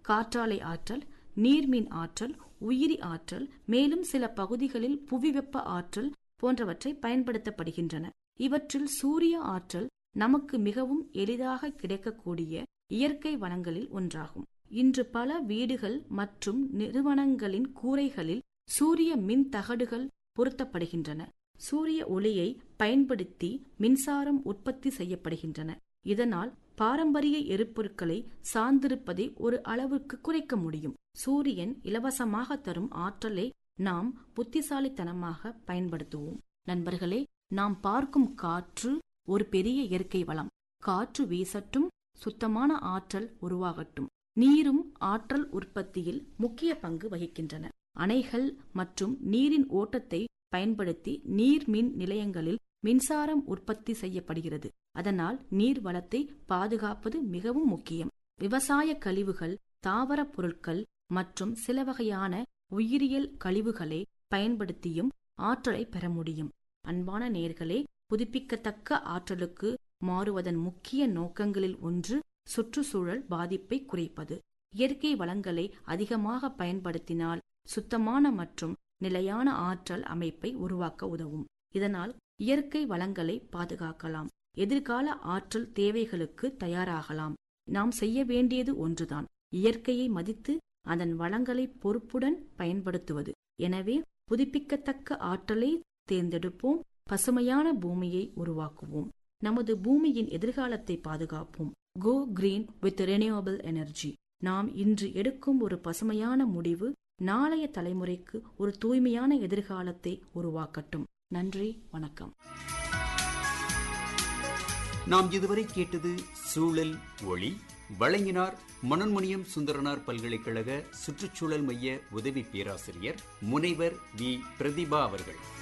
காற்றாலை ஆற்றல் நீர்மின் ஆற்றல் உயிரி ஆற்றல் மேலும் சில பகுதிகளில் புவிவெப்ப ஆற்றல் போன்றவற்றை பயன்படுத்தப்படுகின்றன இவற்றில் சூரிய ஆற்றல் நமக்கு மிகவும் எளிதாக கிடைக்கக்கூடிய இயற்கை வளங்களில் ஒன்றாகும் இன்று பல வீடுகள் மற்றும் நிறுவனங்களின் கூரைகளில் சூரிய மின் தகடுகள் பொருத்தப்படுகின்றன சூரிய ஒளியை பயன்படுத்தி மின்சாரம் உற்பத்தி செய்யப்படுகின்றன இதனால் பாரம்பரிய எரிபொருட்களை சார்ந்திருப்பதை ஒரு அளவுக்கு குறைக்க முடியும் சூரியன் இலவசமாக தரும் ஆற்றலை நாம் புத்திசாலித்தனமாக பயன்படுத்துவோம் நண்பர்களே நாம் பார்க்கும் காற்று ஒரு பெரிய இயற்கை வளம் காற்று வீசட்டும் சுத்தமான ஆற்றல் உருவாகட்டும் நீரும் ஆற்றல் உற்பத்தியில் முக்கிய பங்கு வகிக்கின்றன அணைகள் மற்றும் நீரின் ஓட்டத்தை பயன்படுத்தி நீர்மின் நிலையங்களில் மின்சாரம் உற்பத்தி செய்யப்படுகிறது அதனால் நீர் வளத்தை பாதுகாப்பது மிகவும் முக்கியம் விவசாய கழிவுகள் தாவரப் பொருட்கள் மற்றும் சில வகையான உயிரியல் கழிவுகளை பயன்படுத்தியும் ஆற்றலை பெற முடியும் அன்பான நேர்களே புதுப்பிக்கத்தக்க ஆற்றலுக்கு மாறுவதன் முக்கிய நோக்கங்களில் ஒன்று சுற்றுச்சூழல் பாதிப்பை குறைப்பது இயற்கை வளங்களை அதிகமாக பயன்படுத்தினால் சுத்தமான மற்றும் நிலையான ஆற்றல் அமைப்பை உருவாக்க உதவும் இதனால் இயற்கை வளங்களை பாதுகாக்கலாம் எதிர்கால ஆற்றல் தேவைகளுக்கு தயாராகலாம் நாம் செய்ய வேண்டியது ஒன்றுதான் இயற்கையை மதித்து அதன் வளங்களை பொறுப்புடன் பயன்படுத்துவது எனவே புதுப்பிக்கத்தக்க ஆற்றலை தேர்ந்தெடுப்போம் பசுமையான பூமியை உருவாக்குவோம் நமது பூமியின் எதிர்காலத்தை பாதுகாப்போம் go green with renewable energy நாம் இன்று எடுக்கும் ஒரு பசுமையான முடிவு நாளைய தலைமுறைக்கு ஒரு தூய்மையான எதிர்காலத்தை உருவாக்கட்டும் நன்றி வணக்கம் நாம் இதுவரை கேட்டது சூழல் ஒளி வழங்கினார் மனோன்மணியம் சுந்தரனார் பல்கலைக்கழக சுற்றுச்சூழல் மைய உதவி பேராசிரியர் முனைவர் வி பிரதிபா அவர்கள்